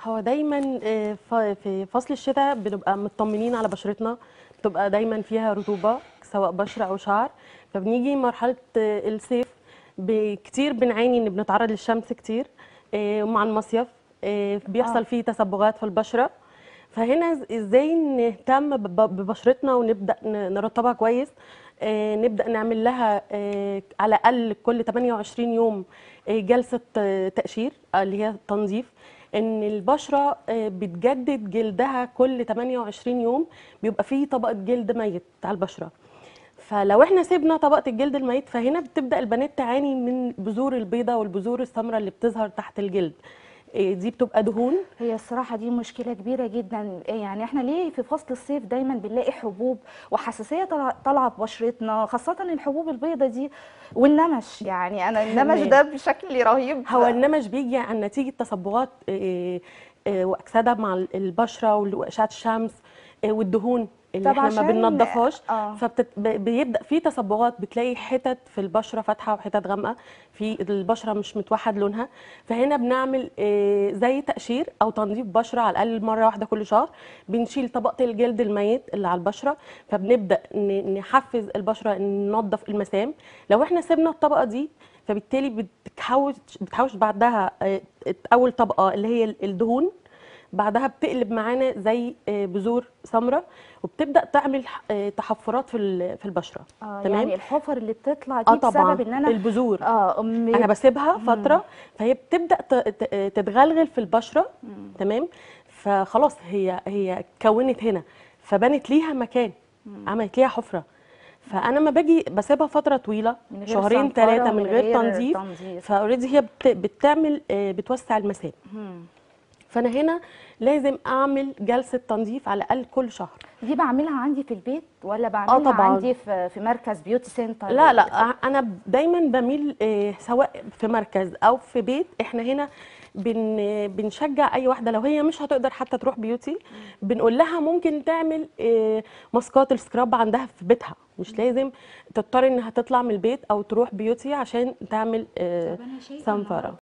هو دايما آه، ف- في فصل الشتاء بنبقى مطمنين على بشرتنا بتبقى دايما فيها رطوبة سواء بشرة أو شعر فبنيجي مرحلة آه، الصيف ب- كتير بنعاني إن بنتعرض للشمس كتير آه، ومع المصيف آه، بيحصل آه. فيه تصبغات في البشرة فهنا إز- ازاي نهتم بب- ببشرتنا ونبدأ ن- نرطبها كويس آه، نبدأ نعمل لها آه، على الأقل كل 28 يوم آه، جلسة آه، تقشير آه، اللي هي تنظيف ان البشره آه، بتجدد جلدها كل 28 يوم بيبقى فيه طبقه جلد ميت على البشره فلو احنا سيبنا طبقه الجلد الميت فهنا بتبدا البنات تعاني من بذور البيضه والبذور السمراء اللي بتظهر تحت الجلد آه، دي بتبقى دهون هي الصراحة دي مشكلة كبيرة جدا يعني احنا ليه في فصل الصيف دايما بنلاقي حبوب وحساسية طالعة- طالعة في بشرتنا خاصة الحبوب البيضة دي والنمش يعني انا النمش تمام. ده بشكل رهيب هو النمش بيجي عن نتيجه تصبغات آه، آه، واكسده مع البشره واشعه الشمس آه، والدهون اللي طب احنا ما عشان- بننضفهاش آه. فبيبدا في تصبغات بتلاقي حتت في البشره فاتحه وحتت غامقه في البشره مش متوحد لونها فهنا بنعمل آه، زي تقشير او تنظيف بشره على الاقل مره واحده كل شهر بنشيل طبقه الجلد الميت اللي على البشره فبنبدا ن- نحفز البشره ان ننظف المسام لو احنا سيبنا الطبقه دي فبالتالي بتحوش بتحوش بعدها آه، اول طبقه اللي هي الدهون بعدها بتقلب معانا زي آه، بذور سمراء وبتبدا تعمل آه، تحفرات في ال- في البشره آه تمام يعني الحفر اللي بتطلع دي اه طبعا بسبب ان انا البذور اه أم- انا بسيبها فتره فهي بتبدا ت- ت- تتغلغل في البشره تمام فخلاص هي هي كونت هنا فبنت ليها مكان عملت ليها حفره فانا ما باجي بسيبها فتره طويله من غير شهرين صنفرة ثلاثه ومن من غير غير تنظيف تنظيف. فاوريدي هي بت- بتعمل آه، بتوسع المسام مم. فانا هنا لازم اعمل جلسه تنظيف على الاقل كل شهر دي بعملها عندي في البيت ولا بعملها طبعاً. عندي في في مركز بيوتي سنتر لا لا انا دايما بميل آه، سواء في مركز او في بيت احنا هنا بن بنشجع اي واحده لو هي مش هتقدر حتى تروح بيوتي بنقول لها ممكن تعمل آه، ماسكات السكراب عندها في بيتها مش لازم تضطر انها تطلع من البيت او تروح بيوتي عشان تعمل آه، طب أنا شايفة صنفره